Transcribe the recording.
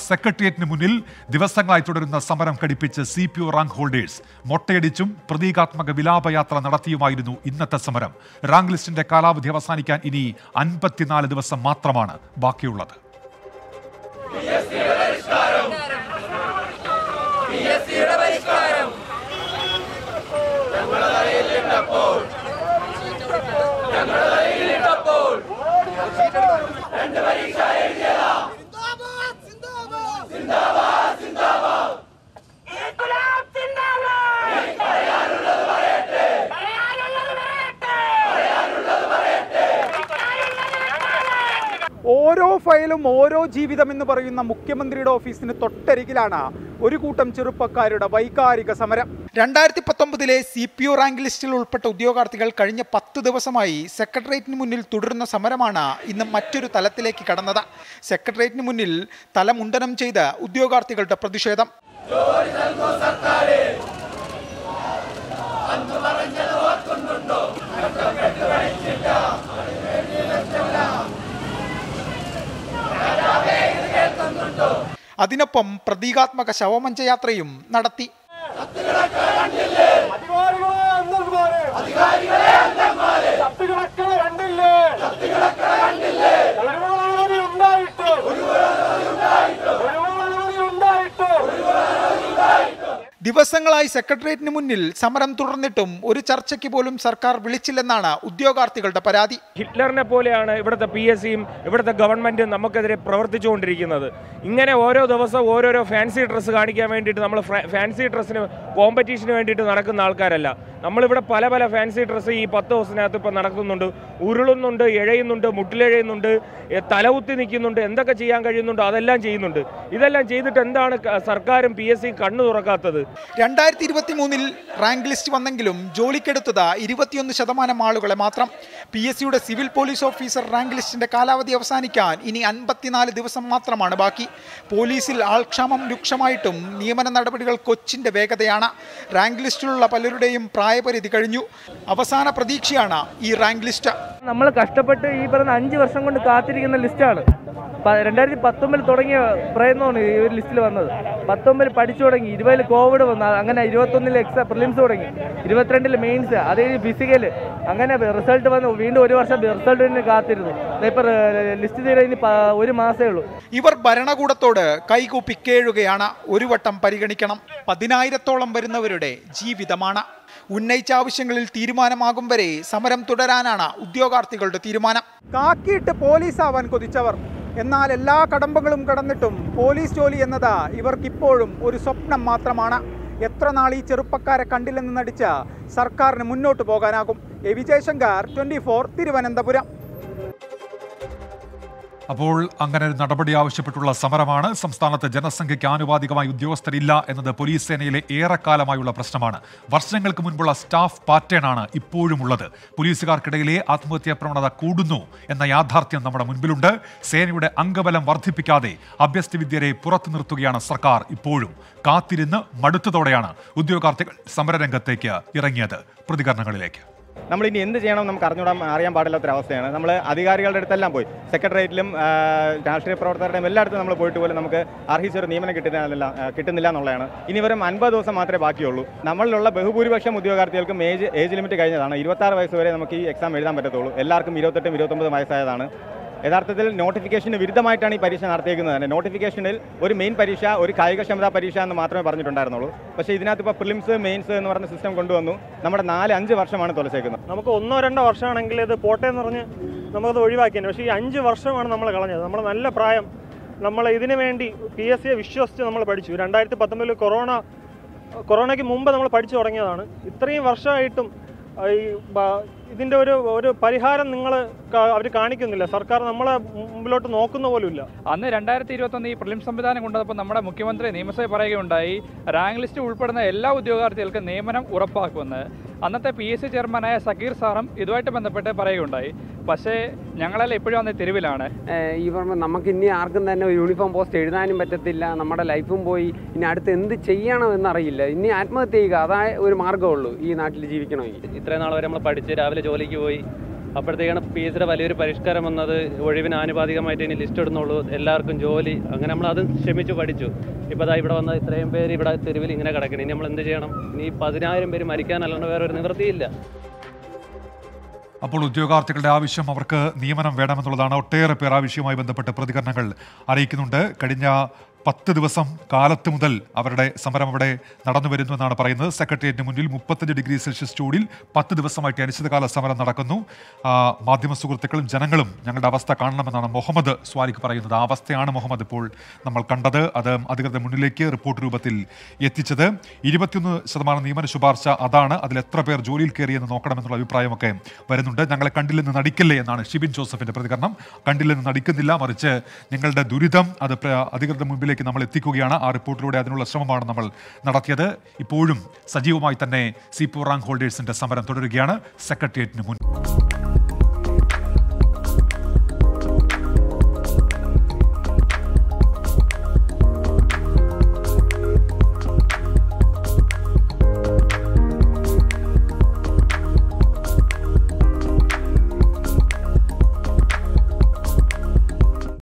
സെക്രട്ടേറിയറ്റിന് മുന്നിൽ ദിവസങ്ങളായി തുടരുന്ന സമരം ഘടിപ്പിച്ച് C P O rank holders മൊട്ടയടിച്ചും പ്രതീകാത്മക വിലാപയാത്ര നടത്തിയുമായിരുന്നു ഇന്നത്തെ സമരം റാങ്ക് ലിസ്റ്റിന്റെ കാലാവധി അവസാനിക്കാൻ ഇനി അൻപത്തിനാല് ദിവസം മാത്രമാണ് ബാക്കിയുള്ളത് ഓരോ ഫയലും ഓരോ ജീവിതം എന്ന് പറയുന്ന മുഖ്യമന്ത്രിയുടെ ഓഫീസിന് തൊട്ടരികിലാണ് ഒരു കൂട്ടം ചെറുപ്പക്കാരുടെ വൈകാരിക സമരം രണ്ടായിരത്തി പത്തൊമ്പതിലെ സി പി ഒ റാങ്ക് ലിസ്റ്റിൽ ഉൾപ്പെട്ട ഉദ്യോഗാർത്ഥികൾ കഴിഞ്ഞ പത്ത് ദിവസമായി സെക്രട്ടേറിയറ്റിന് മുന്നിൽ തുടരുന്ന സമരമാണ് ഇന്ന് മറ്റൊരു തലത്തിലേക്ക് കടന്നത് സെക്രട്ടേറിയറ്റിന് മുന്നിൽ തലമുണ്ടനം ചെയ്ത് ഉദ്യോഗാർത്ഥികളുടെ പ്രതിഷേധം അതിനൊപ്പം പ്രതീകാത്മക ശവമഞ്ചയാത്രയും നടത്തി ദിവസങ്ങളായി സെക്രട്ടേറിയറ്റിന് മുന്നിൽ സമരം തുടർന്നിട്ടും ഒരു ചർച്ചയ്ക്ക് പോലും സർക്കാർ വിളിച്ചില്ലെന്നാണ് ഉദ്യോഗാർത്ഥികളുടെ പരാതി ഹിറ്റ്ലറിനെ പോലെയാണ് ഇവിടുത്തെ പി എസ് സിയും ഇവിടുത്തെ ഗവൺമെൻറ്റും നമുക്കെതിരെ പ്രവർത്തിച്ചുകൊണ്ടിരിക്കുന്നത് ഇങ്ങനെ ഓരോ ദിവസവും ഓരോരോ ഫാൻസി ഡ്രസ്സ് കാണിക്കാൻ വേണ്ടിയിട്ട് നമ്മൾ ഫാൻസി ഡ്രസ്സിന് കോമ്പറ്റീഷന് വേണ്ടിയിട്ട് നടക്കുന്ന ആൾക്കാരല്ല നമ്മളിവിടെ പല പല ഫാൻസി ഡ്രസ്സ് ഈ പത്ത് ദിവസത്തിനകത്ത് ഇപ്പം നടക്കുന്നുണ്ട് ഉരുളുന്നുണ്ട് ഇഴയുന്നുണ്ട് മുട്ടിലിഴയുന്നുണ്ട് എ, തലകുത്തി നിൽക്കുന്നുണ്ട് എന്തൊക്കെ ചെയ്യാൻ കഴിയുന്നുണ്ടോ അതെല്ലാം ചെയ്യുന്നുണ്ട് ഇതെല്ലാം ചെയ്തിട്ട് എന്താണ് ക- സർക്കാരും പി എസ് സിയും കണ്ണു തുറക്കാത്തത് രണ്ടായിരത്തി ഇരുപത്തി മൂന്നിൽ റാങ്ക് ലിസ്റ്റ് വന്നെങ്കിലും ജോലിക്കെടുത്തത് ഇരുപത്തിയൊന്ന് ശതമാനം ആളുകളെ മാത്രം പി എസ് സിയുടെ സിവിൽ പോലീസ് ഓഫീസർ റാങ്ക് ലിസ്റ്റിന്റെ കാലാവധി അവസാനിക്കാൻ ഇനി അൻപത്തിനാല് ദിവസം മാത്രമാണ് ബാക്കി പോലീസിൽ ആൾക്ഷാമം രൂക്ഷമായിട്ടും നിയമന നടപടികൾ കൊച്ചിന്റെ വേഗതയാണ് റാങ്ക് ലിസ്റ്റിലുള്ള പലരുടെയും പ്രായപരിധി കഴിഞ്ഞു അവസാന പ്രതീക്ഷയാണ് ഈ റാങ്ക് ലിസ്റ്റ് നമ്മൾ കഷ്ടപ്പെട്ട് ഈ പറയുന്ന അഞ്ച് വർഷം കൊണ്ട് കാത്തിരിക്കുന്ന ലിസ്റ്റാണ് പ- രണ്ടായിരത്തി പത്തൊമ്പതിൽ തുടങ്ങിയ പ്രയത്നമാണ് ഈ ഒരു ലിസ്റ്റിൽ വന്നത് പത്തൊമ്പതിൽ പഠിച്ചു തുടങ്ങി ഇരുപതിൽ കോവിഡ് വന്നു അങ്ങനെ ഇരുപത്തൊന്നിൽ എക്സാ പ്രിലിംസ് തുടങ്ങി ഇരുപത്തിരണ്ടിൽ മെയിൻസ് അത് കഴിഞ്ഞ് ഫിസിക്കൽ അങ്ങനെ റിസൾട്ട് വന്ന് വീണ്ടും ഒരു വർഷം റിസൾട്ടിന് കാത്തിരുന്നു ഇപ്പം ലിസ്റ്റ് ചെയ്ത് കഴിഞ്ഞ് പ- ഒരു മാസമേ ഉള്ളൂ ഇവർ ഭരണകൂടത്തോട് കൈകൂപ്പി കേഴുകയാണ് ഒരു വട്ടം പരിഗണിക്കണം പതിനായിരത്തോളം വരുന്നവരുടെ ജീവിതമാണ് ഉന്നയിച്ച ആവശ്യങ്ങളിൽ തീരുമാനമാകും വരെ സമരം തുടരാനാണ് ഉദ്യോഗാർത്ഥികളുടെ തീരുമാനം കാക്കിയിട്ട് പോലീസാവാൻ കൊതിച്ചവർ എന്നാൽ എല്ലാ കടമ്പകളും കടന്നിട്ടും പോലീസ് ജോലി എന്നത് ഇവർക്കിപ്പോഴും ഒരു സ്വപ്നം മാത്രമാണ് എത്ര നാൾ ഈ ചെറുപ്പക്കാരെ കണ്ടില്ലെന്ന് നടിച്ച് സർക്കാരിന് മുന്നോട്ട് പോകാനാകും A Vijayasankar twenty four Thiruvananthapuram അപ്പോൾ അങ്ങനെ ഒരു നടപടി ആവശ്യപ്പെട്ടുള്ള സമരമാണ് സംസ്ഥാനത്ത് ജനസംഖ്യയ്ക്ക് ആനുപാതികമായി ഉദ്യോഗസ്ഥരില്ല എന്നത് പോലീസ് സേനയിലെ ഏറെക്കാലമായുള്ള പ്രശ്നമാണ് വർഷങ്ങൾക്ക് മുൻപുള്ള സ്റ്റാഫ് പാറ്റേൺ ആണ് ഇപ്പോഴും ഉള്ളത് പോലീസുകാർക്കിടയിലെ ആത്മഹത്യാ പ്രവണത കൂടുന്നു എന്ന യാഥാർത്ഥ്യം നമ്മുടെ മുൻപിലുണ്ട് സേനയുടെ അംഗബലം വർദ്ധിപ്പിക്കാതെ അഭ്യസ്തവിദ്യരെ പുറത്തു നിർത്തുകയാണ് സർക്കാർ ഇപ്പോഴും കാത്തിരുന്ന് മടുത്തതോടെയാണ് ഉദ്യോഗാർത്ഥികൾ സമരരംഗത്തേക്ക് ഇറങ്ങിയത് പ്രതികരണങ്ങളിലേക്ക് നമ്മൾ ഇനി എന്ത് ചെയ്യണം നമുക്ക് അറിഞ്ഞൂടാൻ അറിയാൻ പാടില്ലാത്തൊരവസ്ഥയാണ് നമ്മൾ അധികാരികളുടെ അടുത്തെല്ലാം പോയി സെക്രട്ടേറിയറ്റിലും ആ, രാഷ്ട്രീയ പ്രവർത്തകരുടെയും എല്ലായിടത്തും നമ്മൾ പോയിട്ട് പോലും നമുക്ക് അർഹിച്ച ഒരു നിയമനം കിട്ടുന്നില്ല ആ, കിട്ടുന്നില്ല എന്നുള്ളതാണ് ഇനി വെറും അൻപത് ദിവസം മാത്രമേ ബാക്കിയുള്ളൂ നമ്മളിലുള്ള ബഹുഭൂരിപക്ഷം ഉദ്യോഗാർത്ഥികൾക്കും ഏജ് ഏജ് ലിമിറ്റ് കഴിഞ്ഞതാണ് ഇരുപത്താറ് വയസ്സ് വരെ നമുക്ക് ഈ എക്സാം എഴുതാൻ പറ്റത്തുള്ളൂ എല്ലാവർക്കും ഇരുപത്തെട്ടും ഇരുപത്തൊമ്പതും വയസ്സായതാണ് യഥാർത്ഥത്തിൽ നോട്ടിഫിക്കേഷന് വിരുദ്ധമായിട്ടാണ് ഈ പരീക്ഷ നടത്തിയേക്കുന്നത് തന്നെ നോട്ടിഫിക്കേഷനിൽ ഒരു മെയിൻ പരീക്ഷ ഒരു കായികക്ഷമതാ പരീക്ഷ എന്ന് മാത്രമേ പറഞ്ഞിട്ടുണ്ടായിരുന്നുള്ളൂ പക്ഷേ ഇതിനകത്ത് ഇപ്പോൾ പ്രിലിംസ് മെയിൻസ് എന്ന് പറഞ്ഞ സിസ്റ്റം കൊണ്ടുവന്നു നമ്മുടെ നാല് അഞ്ച് വർഷമാണ് തുലച്ചേക്കുന്നത് നമുക്ക് ഒന്നോ രണ്ടോ വർഷമാണെങ്കിൽ ഇത് പോട്ടെ എന്ന് പറഞ്ഞ് നമുക്കത് ഒഴിവാക്കിയാണ് പക്ഷേ ഈ അഞ്ച് വർഷമാണ് നമ്മൾ കളഞ്ഞത് നമ്മൾ നല്ല പ്രായം നമ്മൾ ഇതിനു വേണ്ടി പി എസ് സിയെ വിശ്വസിച്ച് നമ്മൾ പഠിച്ചു രണ്ടായിരത്തി പത്തൊമ്പതിൽ കൊറോണ കൊറോണയ്ക്ക് മുമ്പ് നമ്മൾ പഠിച്ചു തുടങ്ങിയതാണ് ഇത്രയും വർഷമായിട്ടും ആ, ഈ ബ- ഇതിൻ്റെ ഒരു ഒരു പരിഹാരം നിങ്ങൾ അവർ കാണിക്കുന്നില്ല സർക്കാർ നമ്മളെ മുമ്പിലോട്ട് നോക്കുന്ന പോലും ഇല്ല അന്ന് രണ്ടായിരത്തി ഇരുപത്തൊന്ന് ഈ പ്രിലിം സംവിധാനം കൊണ്ടുവന്നപ്പോൾ നമ്മുടെ മുഖ്യമന്ത്രി നിയമസഭ പറയുകയുണ്ടായി റാങ്ക് ലിസ്റ്റ് ഉൾപ്പെടുന്ന എല്ലാ ഉദ്യോഗാർത്ഥികൾക്കും നിയമനം ഉറപ്പാക്കുമെന്ന് അന്നത്തെ പി എസ് സി ചെയർമാനായ സക്കീർ സാറും ഇതുമായിട്ട് ബന്ധപ്പെട്ട് പറയുകയുണ്ടായി പക്ഷേ ഞങ്ങളെല്ലാം ഇപ്പോഴും അന്ന് തെരുവിലാണ് ഏഹ് ഈ പറഞ്ഞ നമുക്ക് ഇനി ആർക്കും തന്നെ ഒരു യൂണിഫോം പോസ്റ്റ് എഴുതാനും പറ്റത്തില്ല നമ്മുടെ ലൈഫും പോയി ഇനി അടുത്ത് എന്ത് ചെയ്യണമെന്നറിയില്ല ഇനി ആത്മഹത്യ ചെയ്യുക അതായ ഒരു മാർഗ്ഗമുള്ളൂ ഈ നാട്ടിൽ ജീവിക്കണമെങ്കിൽ ഇത്രയും നാൾ വരെ നമ്മൾ പഠിച്ച് രാവിലെ ജോലിക്ക് പോയി അപ്പോഴത്തേക്കാണ് പി എസ് സിയുടെ വലിയൊരു പരിഷ്കാരം വന്നത് ഒഴിവിന് ആനുപാതികമായിട്ട് ഇനി ലിസ്റ്റ് ഇടുന്നുള്ളൂ എല്ലാവർക്കും ജോലി അങ്ങനെ നമ്മൾ അത് ക്ഷമിച്ചു പഠിച്ചു ഇപ്പോൾ ദാ ഇവിടെ വന്ന ഇത്രയും പേര് ഇവിടെ തെരുവിൽ ഇങ്ങനെ കിടക്കണം ഇനി നമ്മൾ എന്ത് ചെയ്യണം ഇനി പതിനായിരം പേര് മരിക്കാനല്ലാണ്ട് വേറെ ഒരു നിവൃത്തിയില്ല അപ്പോൾ ഉദ്യോഗാർത്ഥികളുടെ ആവശ്യം അവർക്ക് നിയമനം വേണമെന്നുള്ളതാണ് ഒട്ടേറെ പേർ ആ വിഷയവുമായി ബന്ധപ്പെട്ട് പ്രതികരണങ്ങൾ അറിയിക്കുന്നുണ്ട് കഴിഞ്ഞ പത്ത് ദിവസം കാലത്ത് മുതൽ അവരുടെ സമരം അവിടെ നടന്നു വരുന്നു എന്നാണ് പറയുന്നത് സെക്രട്ടേറിയറ്റിന് മുന്നിൽ മുപ്പത്തഞ്ച് ഡിഗ്രി സെൽഷ്യസ് ചൂടിൽ പത്ത് ദിവസമായിട്ട് അനിശ്ചിതകാല സമരം നടക്കുന്നു ആ, മാധ്യമ സുഹൃത്തുക്കളും ജനങ്ങളും ഞങ്ങളുടെ അവസ്ഥ കാണണമെന്നാണ് മുഹമ്മദ് സ്വാലിക്ക് പറയുന്നത് ആ അവസ്ഥയാണ് മുഹമ്മദ് ഇപ്പോൾ നമ്മൾ കണ്ടത് അത് അധികൃതർ മുന്നിലേക്ക് റിപ്പോർട്ട് രൂപത്തിൽ എത്തിച്ചത് ഇരുപത്തിയൊന്ന് ശതമാനം നിയമന ശുപാർശ അതാണ് അതിൽ എത്ര പേർ ജോലിയിൽ കയറിയെന്ന് നോക്കണമെന്നുള്ള അഭിപ്രായമൊക്കെ വരുന്നുണ്ട് ഞങ്ങളെ കണ്ടില്ലെന്ന് നടിക്കില്ലേ എന്നാണ് ഷിബിൻ ജോസഫിന്റെ പ്രതികരണം കണ്ടില്ലെന്ന് നടിക്കുന്നില്ല മറിച്ച് നിങ്ങളുടെ ദുരിതം അത് പ്ര- അധികൃതർ മുമ്പിലേക്ക് നമ്മൾ എത്തിക്കുകയാണ് ആ റിപ്പോർട്ടിലൂടെ അതിനുള്ള ശ്രമമാണ് നമ്മൾ നടത്തിയത് ഇപ്പോഴും സജീവമായി തന്നെ സി പി റാങ്ക് ഹോൾഡേഴ്സിന്റെ സമരം തുടരുകയാണ് സെക്രട്ടേറിയറ്റിന് മുൻ